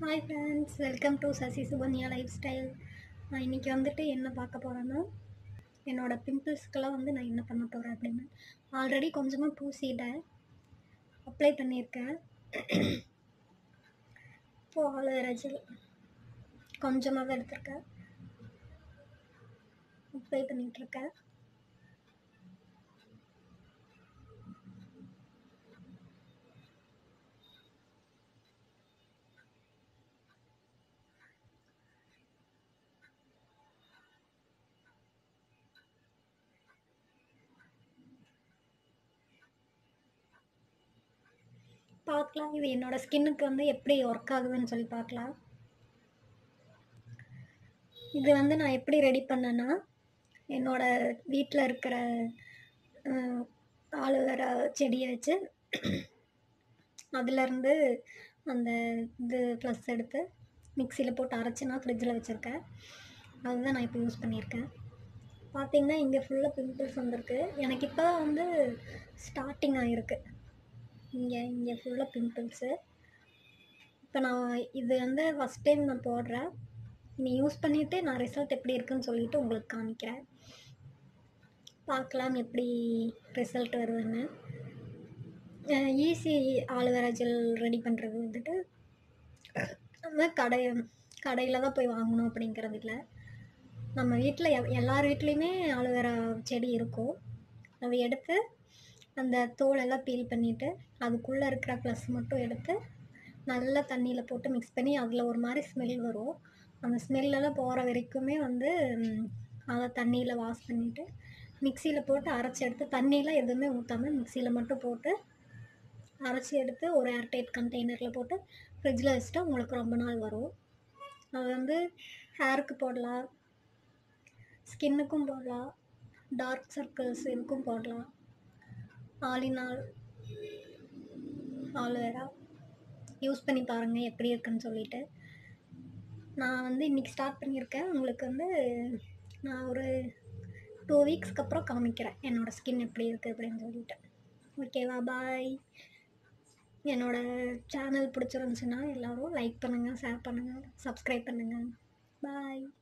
hi friends welcome to Sasi Sukanya lifestyle நான் இன்றைக்கி வந்துட்டு என்ன பார்க்க போகிறேன்னா என்னோடய பிம்பிள்ஸ்க்கெல்லாம் வந்து நான் என்ன பண்ண போகிறேன் அப்படின்னு ஆல்ரெடி கொஞ்சமாக பூசிட்டேன் அப்ளை பண்ணியிருக்கேன் இப்போ ஆலோவேரா ஜெல் கொஞ்சமாக தான் எடுத்திருக்கேன் அப்ளை பண்ணிகிட்ருக்கேன் பார்க்கலாம் இது என்னோடய ஸ்கின்னுக்கு வந்து எப்படி ஒர்க் ஆகுதுன்னு சொல்லி பார்க்கலாம் இது வந்து நான் எப்படி ரெடி பண்ணேன்னா என்னோடய வீட்டில் இருக்கிற ஆலோவேரா செடியை வச்சு அதுலேருந்து அந்த இது ப்ளஸ் எடுத்து மிக்சியில் போட்டு அரைச்சி நான் ஃப்ரிட்ஜில் வச்சுருக்கேன் அதுதான் நான் இப்போ யூஸ் பண்ணியிருக்கேன் பார்த்தீங்கன்னா இங்கே ஃபுல்லாக பிம்பிள்ஸ் வந்திருக்கு எனக்கு இப்போ தான் வந்து ஸ்டார்டிங் ஆகிருக்கு இங்கே இங்கே ஃபுல்லாக பிம்பிள்ஸு இப்போ நான் இது வந்து ஃபஸ்ட் டைம் நான் போடுறேன் இனி யூஸ் பண்ணிவிட்டு நான் ரிசல்ட் எப்படி இருக்குன்னு சொல்லிவிட்டு உங்களுக்கு காமிக்கிறேன் பார்க்கலாம் எப்படி ரிசல்ட் வருதுன்னு ஈஸி ஆலோவேரா ஜெல் ரெடி பண்ணுறது வந்துட்டு நம்ம கடை கடையில் தான் போய் வாங்கணும் அப்படிங்கிறது இல்லை நம்ம வீட்டில் எ எல்லார் வீட்லேயுமே ஆலோவேரா செடி இருக்கும் அதை எடுத்து அந்த தோலெல்லாம் பீல் பண்ணிவிட்டு அதுக்குள்ளே இருக்கிற ப்ளஸ் மட்டும் எடுத்து நல்லா தண்ணியில் போட்டு மிக்ஸ் பண்ணி அதில் ஒரு மாதிரி ஸ்மெல் வரும் அந்த ஸ்மெல்லெல்லாம் போகிற வரைக்குமே வந்து அதை தண்ணியில் வாஷ் பண்ணிவிட்டு மிக்சியில் போட்டு அரைச்சி எடுத்து தண்ணியெலாம் எதுவுமே ஊற்றாமல் மிக்சியில் மட்டும் போட்டு அரைச்சி எடுத்து ஒரு ஏர்டைட் கண்டெய்னரில் போட்டு ஃப்ரிட்ஜில் வச்சுட்டா உங்களுக்கு ரொம்ப நாள் வரும் அது வந்து ஹேருக்கு போடலாம் ஸ்கின்னுக்கும் போடலாம் டார்க் சர்க்கிள்ஸ் இதுக்கும் போடலாம் all in all aloe vera use பண்ணி பாருங்கள் எப்படி இருக்குன்னு சொல்லிட்டு நான் வந்து இன்றைக்கி ஸ்டார்ட் பண்ணியிருக்கேன் உங்களுக்கு வந்து நான் ஒரு டூ வீக்ஸ்க்கு அப்புறம் காமிக்கிறேன் என்னோடய ஸ்கின் எப்படி இருக்குது அப்படின்னு சொல்லிட்டு ஓகேவா பாய் என்னோடய சேனல் பிடிச்சிருந்துச்சுன்னா எல்லோரும் லைக் பண்ணுங்கள் ஷேர் பண்ணுங்கள் சப்ஸ்கிரைப் பண்ணுங்கள் பாய்